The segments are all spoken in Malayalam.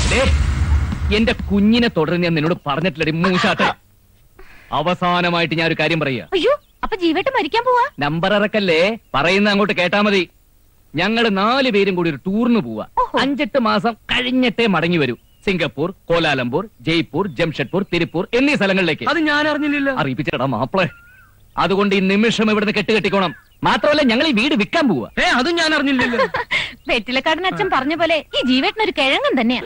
ദേ, എന്റെ കുഞ്ഞിനെ തുടർന്ന് ഞാൻ നിന്നോട് പറഞ്ഞിട്ടില്ലടി മൂശാട്ട അവസാനമായിട്ട് ഞാൻ ഒരു കാര്യം പറയാ അയ്യോ അപ്പൊ ജീവേട്ട് മരിക്കാൻ പോവാ നമ്പർ ഇറക്കല്ലേ പറയുന്ന അങ്ങോട്ട് കേട്ടാ മതി ഞങ്ങള് നാല് പേരും കൂടി ഒരു ടൂറിന് പോവാ ഓഹോ. അഞ്ചെട്ട് മാസം കഴിഞ്ഞിട്ടേ മടങ്ങി വരൂ സിംഗപ്പൂർ കോലാലംപൂർ ജയ്പൂർ ജംഷഡ്പൂർ തിരുപ്പൂർ എന്നീ സ്ഥലങ്ങളിലേക്ക് അത് ഞാൻ അറിഞ്ഞില്ലല്ലോ അറിയിപ്പിച്ചടാ മാപ്പിളെ അതുകൊണ്ട് ഈ നിമിഷം ഇവിടുന്ന് കെട്ടുകെട്ടിക്കോണം മാത്രമല്ല ഞങ്ങൾ ഈ വീട് വിൽക്കാൻ പോവാ ഏ അതും ഞാൻ അറിഞ്ഞില്ലല്ലോ വെറ്റിലക്കാടൻ അച്ഛൻ പറഞ്ഞ പോലെ ഈ ജീവേട്ടനൊരു കിഴങ്ങൻ തന്നെയാ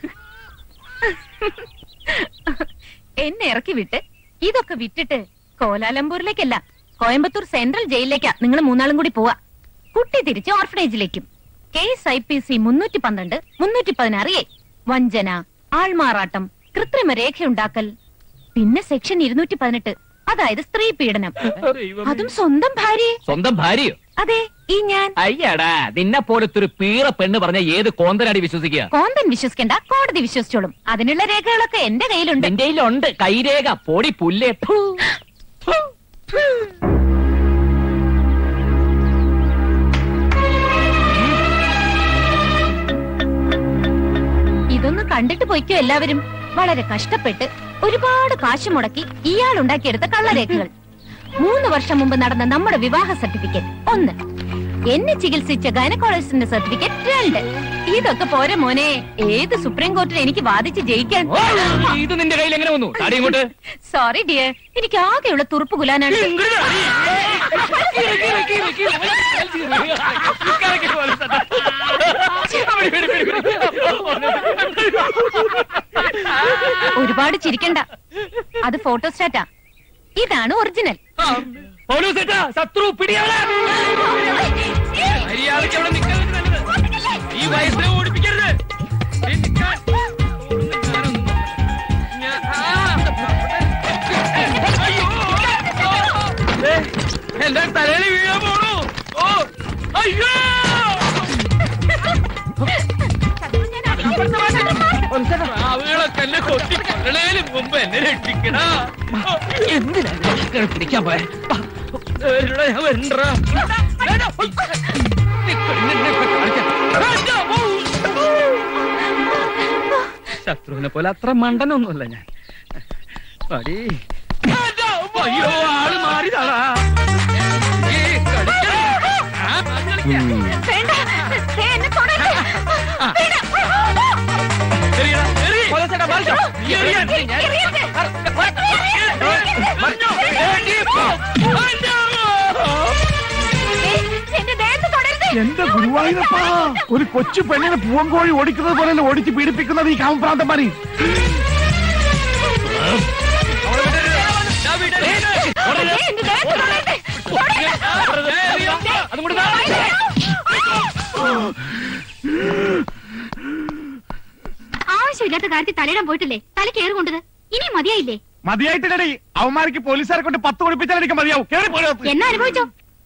എന്നെ ഇറക്കി വിട്ട് ഇതൊക്കെ വിറ്റിട്ട് കോലാലംപൂരിലേക്കല്ല കോയമ്പത്തൂർ സെൻട്രൽ ജയിലിലേക്കാ നിങ്ങൾ മൂന്നാളും കൂടി പോവാ കുട്ടി തിരിച്ച് ഓർഫനേജിലേക്കും കേസ് ഐ പി സി മുന്നൂറ്റി പന്ത്രണ്ട് മുന്നൂറ്റി പതിനാറ് എ വഞ്ചന ആൾമാറാട്ടം കൃത്രിമ രേഖയുണ്ടാക്കൽ പിന്നെ സെക്ഷൻ ഇരുന്നൂറ്റി പതിനെട്ട് അതായത് സ്ത്രീ പീഡനം അതും സ്വന്തം ഭാര്യയെ സ്വന്തം ഭാര്യയോ അതെ ഈ ഞാൻ അയ്യടാ നിന്നെ പോലത്തെ ഒരു പീറ പെണ്ണ് പറഞ്ഞ ഏത് കോന്തനാടി വിശ്വസിക്കുക കോന്തൻ വിശ്വസിക്കണ്ട കോടതി വിശ്വസിച്ചോളും അതിനുള്ള രേഖകളൊക്കെ എന്റെ കയ്യിലുണ്ട് നിന്റെ കയ്യിലുണ്ട് കൈരേഖ പൊടി പുല്ലേ ഫു. ഇതൊന്ന് കണ്ടിട്ട് പൊയ്ക്കോ എല്ലാവരും വളരെ കഷ്ടപ്പെട്ട് ഒരുപാട് കാശ് മുടക്കി ഇയാൾ ഉണ്ടാക്കിയെടുത്ത കള്ളരേഖകൾ മൂന്ന് വർഷം മുമ്പ് നടന്ന നമ്മുടെ വിവാഹ സർട്ടിഫിക്കറ്റ് ഒന്ന് എന്നെ ചികിത്സിച്ച ഗൈനക്കോളജിസ്റ്റിന്റെ സർട്ടിഫിക്കറ്റ് രണ്ട് ഇതൊക്കെ പോരെ മോനെ ഏത് സുപ്രീം കോർട്ടിൽ എനിക്ക് വാദിച്ച് ജയിക്കാൻ ഓ, ഇത് നിന്റെ കയ്യിൽ എങ്ങനെ വന്നു താടി ഇങ്ങോട്ട് സോറി ഡിയർ എനിക്ക് ആകെയുള്ള തുറുപ്പ് കുലാനാണ് ഒരുപാട് ചിരിക്കണ്ട അത് ഫോട്ടോസ്റ്റാറ്റാ ഇതാണ് ഒറിജിനൽ പോലീസേട്ടാ, ശത്രു പിടിയാളെ മര്യാദയ്ക്ക് അവിടെ നിൽക്കുന്നത് നല്ലത് ഈ വയസ്സിനെ ഓടിപ്പിക്കരുത് ഏയ്, നിൽക്കാൻ. ഓടുന്ന ഞാനൊന്നും. ഞാൻ- ആ. അയ്യോ. ഏ, എന്റെ തലയിൽ വീഴാൻ പോണു ഓ അയ്യോ ആവുകളൊക്കെ എന്നെ കൊത്തി കൊല്ലണേലും മുമ്പ് എന്നെ രക്ഷിക്കടാ എന്തിനാ പിടിക്കാൻ പോയ ഞാൻ വരണ്ടാ ശത്രുവിനെ പോലെ അത്ര മണ്ടനൊന്നുമല്ല ഞാൻ പടി അയ്യോ ആള് മാറിയതാളാ ഈ കളിക്കണ. ആ, കളിക്കാം. വേണ്ട ദേ, എന്നെ തൊടരുത്. വേണ്ട. എറിയടാ, എറി. നീ എറിയാൻ. ഞാൻ- എറിയരുത്. മറിഞ്ഞോ? ഏടി പോ. അയ്യോ. ദേ, എന്റെ ദേഹത്ത് തൊടരുത്. എന്റെ ഗുരുവായൂരപ്പാ ഒരു കൊച്ചു പെണ്ണിനെ പൂവങ്കോഴി ഓടിക്കുന്നത് പോലെ ഓടിച്ച് പീഡിപ്പിക്കുന്നത് ഈ കാമപ്രാന്തന്മാരി അവളെ വിടരുത്. ഞാൻ വിടരുത്. ദേ, എന്റെ ദേഹത്ത് തൊടരുത്. ഏ, എറിയോ? അതും കൂടി താ. ആവശ്യമില്ലാത്ത കാര്യത്തിൽ തലയിടാൻ പോയിട്ടില്ലേ തല കയറി കൊണ്ടത് ഇനി മതിയായില്ലേ മതിയായിട്ടില്ലടി അവന്മാർക്ക് പോലീസുകാരെ കൊണ്ട് പത്ത് കുടിപ്പിച്ചാൽ എനിക്ക് മതിയാവും കേറി പോയോ എന്നാ അനുഭവിച്ചോ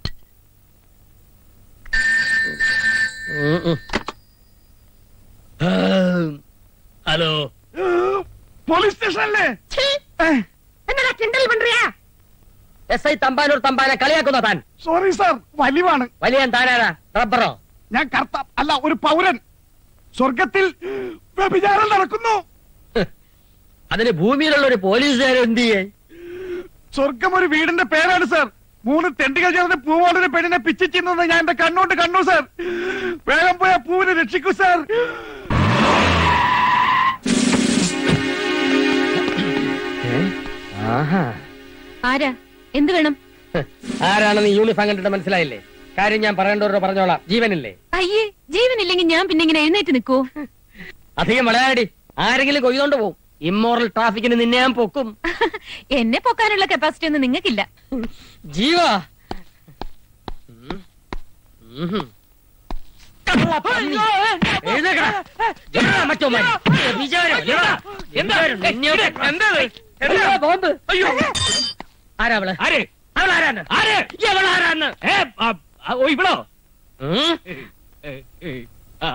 ഹലോ പോലീസ് സ്റ്റേഷനല്ലേ ഏ, എന്നാ കിണ്ടൽ പண்றியா എസ് ഐ തമ്പാനൂർ തമ്പാനെ കളിയാക്കുന്ന താൻ സോറി സാർ വലിവാണ് വലിയ താനാരാ റബ്ബറോ ഞാൻ കർത്ത അല്ല ഒരു പൗരൻ സ്വർഗത്തിൽ വ്യഭിചാരം നടക്കുന്നു അതിന് ഭൂമിയിലുള്ള ഒരു പോലീസുകാരൻ എന്ത് ചെയ്യേ സ്വർഗം ഒരു വീടിന്റെ പേരാണ് സാർ മൂന്ന് തെണ്ടികൾ ചേർന്ന് പൂവോടൊരു പെണ്ണിനെ പിച്ചു ചെയ്യുന്നത് ഞാൻ എന്റെ കണ്ണുകൊണ്ട് കണ്ടു സാർ വേഗം പോയ പൂവിനെ രക്ഷിക്കൂ സാർ ആഹാ ആരാ എന്ത് വേണം ആരാണെന്ന് യൂണിഫോം കണ്ടിട്ട് മനസ്സിലായില്ലേ കാര്യം ഞാൻ പറയേണ്ടവരോട് പറഞ്ഞോളാം ജീവനില്ലേ അയ്യേ ജീവനില്ലെങ്കിൽ ഞാൻ പിന്നെ ഇങ്ങനെ എഴുന്നേറ്റ് നിൽക്കൂ അധികം വളയാടി ആരെങ്കിലും കൊയ്തോണ്ട് പോവും ഇമ്മോറൽ ട്രാഫിക്കിന് നിന്നെ ഞാൻ പൊക്കും എന്നെ പൊക്കാനുള്ള കപ്പാസിറ്റി ഒന്നും നിങ്ങൾക്കില്ല ജീവ ഉം. ഉം. കള്ളപ്പന്നി. എഴുന്നേക്കടാ. എടാ മറ്റോമാരി. വിചാരം, എടാ. വിചാരം, നിന്നെയൊക്കെ- എന്തത്? എടാ, ബോംബ്. അയ്യോ ആരാ അവള് ആര് അവളാരാന്ന് ആര് അവളാരാന്ന് ഏ, ആ, ആ, ഓ ഇവിടോ ഉം? ഏ, ഏ, ആ,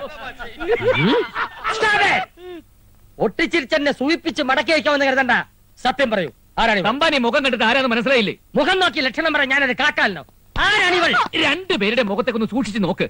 Stop it! ഒട്ടിച്ചിരിച്ചെന്നെ സൂചിപ്പിച്ച് മടക്കി വയ്ക്കാമെന്ന് കരുതണ്ട സത്യം പറയൂ ആരാണിവൾ തമ്പാനി മുഖം കണ്ടിട്ട് ആരാന്ന് മനസ്സിലായില്ലേ മുഖം നോക്കി ലക്ഷണം പറയാൻ ഞാനൊരു കാക്കാലോ ആരാണിവൾ രണ്ടുപേരുടെ മുഖത്തേക്ക് ഒന്ന് സൂക്ഷിച്ചു നോക്ക്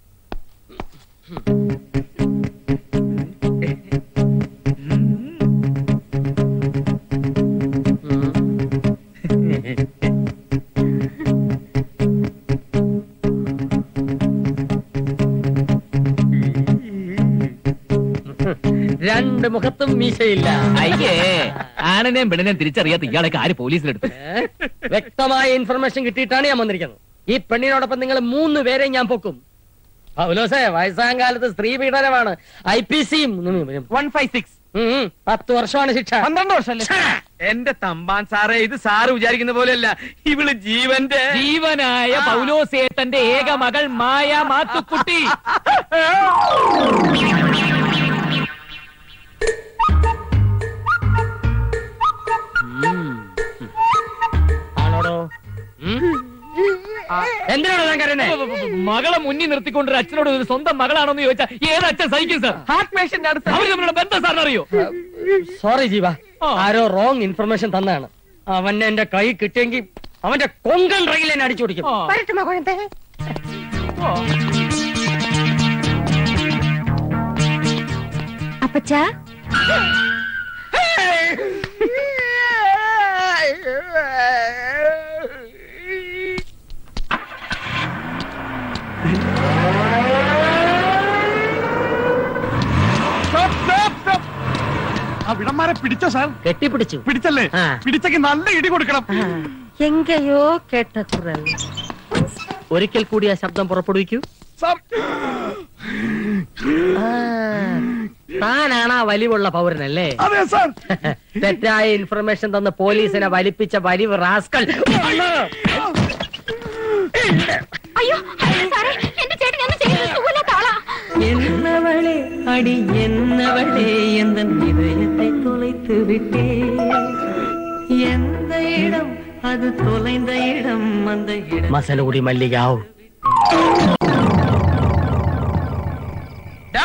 രണ്ട് മുഖത്തും മീശയില്ല അയ്യേ ആണിനെയും പെണ്ണിനെയും തിരിച്ചറിയാത്ത ഇയാളൊക്കെ ആര് പോലീസിലെടുത്തു ഏ? വ്യക്തമായ ഇൻഫർമേഷൻ കിട്ടിയിട്ടാണ് ഞാൻ വന്നിരിക്കുന്നത് ഈ പെണ്ണിനോടൊപ്പം നിങ്ങൾ മൂന്ന് പേരെ ഞാൻ പൊക്കും പൗലോസേ വയസ്സാം കാലത്ത് സ്ത്രീ പീഡനമാണ് ഐ പി സിയും വൺ ഫൈവ് സിക്സ് പത്ത് വർഷമാണ് ശിക്ഷ പന്ത്രണ്ട് വർഷമല്ലേ എന്റെ തമ്പാൻ സാറേ ഇത് സാറ് വിചാരിക്കുന്ന പോലെയല്ല ഇവള് ജീവന്റെ ജീവനായ പൗലോസേട്ടന്റെ ഏക മകൾ മായ മാത്തുക്കുട്ടി ആണോടോ എന്തിനാണോ ഞാൻ കരുന്നേ മകളെ മുന്നിൽ നിർത്തിക്കൊണ്ട് ഒരു അച്ഛനോട് ഒരു സ്വന്തം മകളാണോന്ന് ചോദിച്ചാൽ ഏത് അച്ഛൻ സഹിക്കും സാർ ഹാർട്ട് പേഷ്യന്റ് അടുത്ത് അവർ തമ്മിലുള്ള ബന്ധം സാറിന് അറിയോ സോറി ജീവ ആ. ആരോ റോങ് ഇൻഫർമേഷൻ തന്നാണ് അവൻ എന്റെ കൈ കിട്ടിയെങ്കിൽ അവന്റെ കൊങ്കൺ റെയിൽ എന്നെ അടിച്ചു പിടിക്കും ആ. വരട്ടുമോ കുഴന്തേ? അപ്പച്ചാ Stop, stop, stop. ആ വിടന്മാരെ പിടിച്ചോ സാർ കെട്ടിപ്പിടിച്ചു പിടിച്ചല്ലേ ആ. പിടിച്ചെങ്കിൽ നല്ല ഇടി കൊടുക്കണം എങ്കയോ കേട്ട കുറൽ ഒരിക്കൽ കൂടി ആ ശബ്ദം പുറപ്പെടുവിക്കൂ സാർ താനാണ് ആ വലിവുള്ള പൗരനല്ലേ അതെ സാർ തെറ്റായ ഇൻഫർമേഷൻ തന്ന് പോലീസിനെ വലിപ്പിച്ച വലിവ് റാസ്കൽ അയ്യോ അയ്യോ, സാറേ എന്റെ ചേട്ടൻ ഒന്നും ചെയ്യുന്നത് സുഖമില്ലാത്ത ആളാ എന്നവളെ അടി എന്നവളെ എந்த இதயத்தை தொலைத்து விட்டே எந்த இடம் அது தொலைந்த இடம் அந்த இடம் മസനഗുടി മല്ലികാവ് ഡാ,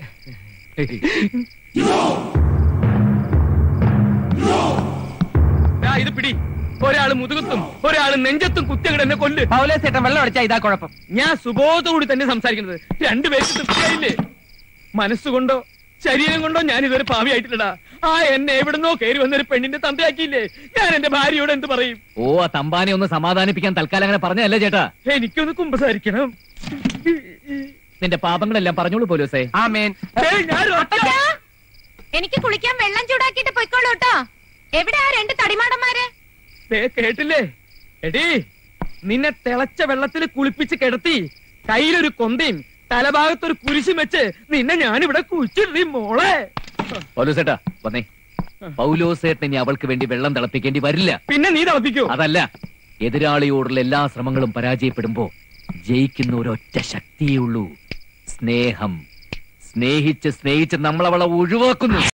ഡാ, ഇത് പിടി ഒരാള് മുതുകത്തും ഒരാള് നെഞ്ചത്തും കുത്തിയങ്ങടെ എന്നെ കൊല്ല് പൗലോസേട്ടൻ വെള്ളം അടിച്ചാ ഇതാ കുഴപ്പം ഞാൻ സുബോധത്തോടി തന്നെ സംസാരിക്കുന്നത് രണ്ടുപേർക്ക് തൃപ്തിയായില്ലേ മനസ്സുകൊണ്ടോ ശരീരം കൊണ്ടോ ഞാൻ ഇതൊരു പാവിയായിട്ടില്ലടാ ആ എന്നെ എവിടുന്നോ കയറി വന്നൊരു പെണ്ണിന്റെ തന്തയാക്കിയില്ലേ ഞാൻ എന്റെ ഭാര്യയോട് എന്ത് പറയും ഓ ആ തമ്പാനെ ഒന്ന് സമാധാനിപ്പിക്കാൻ തൽക്കാലം അങ്ങനെ പറഞ്ഞതല്ലേ ചേട്ടാ എനിക്കൊന്ന് കുമ്പസാരിക്കണം നിന്റെ പാപങ്ങളെല്ലാം പറഞ്ഞോളൂ പോലീസേ ആമേൻ ഏയ്, ഞാൻ ഒറ്റ- അപ്പച്ചാ എനിക്ക് കുളിക്കാൻ വെള്ളം ചൂടാക്കിയിട്ട് പൊയ്ക്കോളൂ കേട്ടോ എവിടെ ആ രണ്ട് തടിമാടന്മാര് ദേ, കേട്ടില്ലേ എടീ നിന്നെ തിളച്ച വെള്ളത്തിൽ കുളിപ്പിച്ച് കിടത്തി കയ്യിലൊരു കൊന്തയും തലഭാഗത്തൊരു കുരിശും വെച്ച് നിന്നെ ഞാനിവിടെ കുഴിച്ചിടീ മോളെ പൗലോസേട്ടാ വന്നേ പൗലോസേട്ടൻ ഇനി അവൾക്ക് വേണ്ടി വെള്ളം തിളപ്പിക്കേണ്ടി വരില്ല പിന്നെ നീ തിളപ്പിക്കോ അതല്ല എതിരാളിയോടുള്ള എല്ലാ ശ്രമങ്ങളും പരാജയപ്പെടുമ്പോ ജയിക്കുന്ന ഒരൊറ്റ ശക്തിയേ ഉള്ളൂ സ്നേഹം സ്നേഹിച്ച് സ്നേഹിച്ച് നമ്മൾ അവളെ ഒഴിവാക്കുന്നു